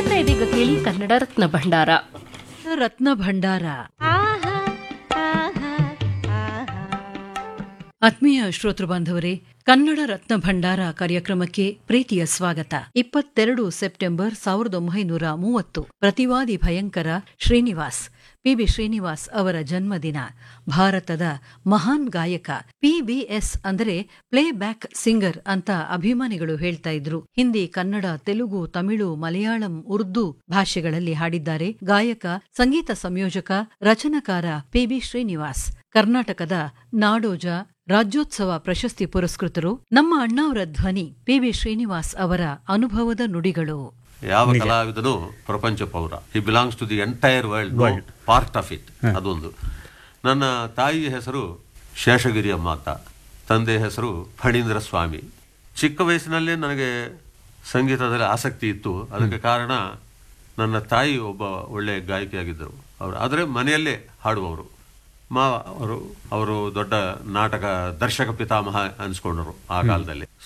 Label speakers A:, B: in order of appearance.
A: ಸ್ನೇಹಿತರೆ ಇದೀಗ ಕೇಳಿ ಕನ್ನಡ ರತ್ನ ಭಂಡಾರ
B: ರತ್ನ ಭಂಡಾರ ಆತ್ಮೀಯ ಶ್ರೋತೃ ಬಾಂಧವರೇ ಕನ್ನಡ ರತ್ನ ಭಂಡಾರ ಕಾರ್ಯಕ್ರಮಕ್ಕೆ ಪ್ರೀತಿಯ ಸ್ವಾಗತ ಇಪ್ಪತ್ತೆರಡು ಸೆಪ್ಟೆಂಬರ್ ಸಾವಿರದ ಒಂಬೈನೂರ ಮೂವತ್ತು ಪ್ರತಿವಾದಿ ಭಯಂಕರ ಶ್ರೀನಿವಾಸ್ ಪಿಬಿ ಶ್ರೀನಿವಾಸ್ ಅವರ ಜನ್ಮದಿನ ಭಾರತದ ಮಹಾನ್ ಗಾಯಕ ಪಿಬಿಎಸ್ ಅಂದರೆ ಪ್ಲೇ ಬ್ಯಾಕ್ ಸಿಂಗರ್ ಅಂತ ಅಭಿಮಾನಿಗಳು ಹೇಳ್ತಾ ಇದ್ರು ಹಿಂದಿ ಕನ್ನಡ ತೆಲುಗು ತಮಿಳು ಮಲಯಾಳಂ ಉರ್ದು ಭಾಷೆಗಳಲ್ಲಿ ಹಾಡಿದ್ದಾರೆ ಗಾಯಕ ಸಂಗೀತ ಸಂಯೋಜಕ ರಚನಕಾರ ಪಿಬಿ ಶ್ರೀನಿವಾಸ್ ಕರ್ನಾಟಕದ ನಾಡೋಜ ರಾಜ್ಯೋತ್ಸವ ಪ್ರಶಸ್ತಿ ಪುರಸ್ಕೃತರು ನಮ್ಮ ಅಣ್ಣಾವರ ಧ್ವನಿ ಪಿಬಿ ಶ್ರೀನಿವಾಸ್ ಅವರ ಅನುಭವದ ನುಡಿಗಳು
C: ಯಾವ ಕಲಾವಿದನು ಪ್ರಪಂಚ ಪೌರ he belongs to the entire world part of it ಅದೊಂದು ನನ್ನ ತಾಯಿ ಹೆಸರು ಶೇಷಗಿರಿ ಅಮ್ಮಾತ ತಂದೆ ಹೆಸರು ಫಣೀಂದ್ರ ಸ್ವಾಮಿ ಚಿಕ್ಕ ವಯಸ್ಸಿನಲ್ಲೇ ನನಗೆ ಸಂಗೀತದಲ್ಲಿ ಆಸಕ್ತಿ ಇತ್ತು ಅದಕ್ಕೆ ಕಾರಣ ನನ್ನ ತಾಯಿ ಒಬ್ಬ ಒಳ್ಳೆ ಗಾಯಕಿಯಾಗಿದ್ದರು ಅವರು ಆದರೆ ಮನೆಯಲ್ಲೇ ಹಾಡುವವರು ಮಾವ ಅವರು ಅವರು ದೊಡ್ಡ ನಾಟಕ ದರ್ಶಕ ಪಿತಾಮಹ ಅನ್ಸ್ಕೊಂಡರು ಆ ಕಾಲದಲ್ಲಿ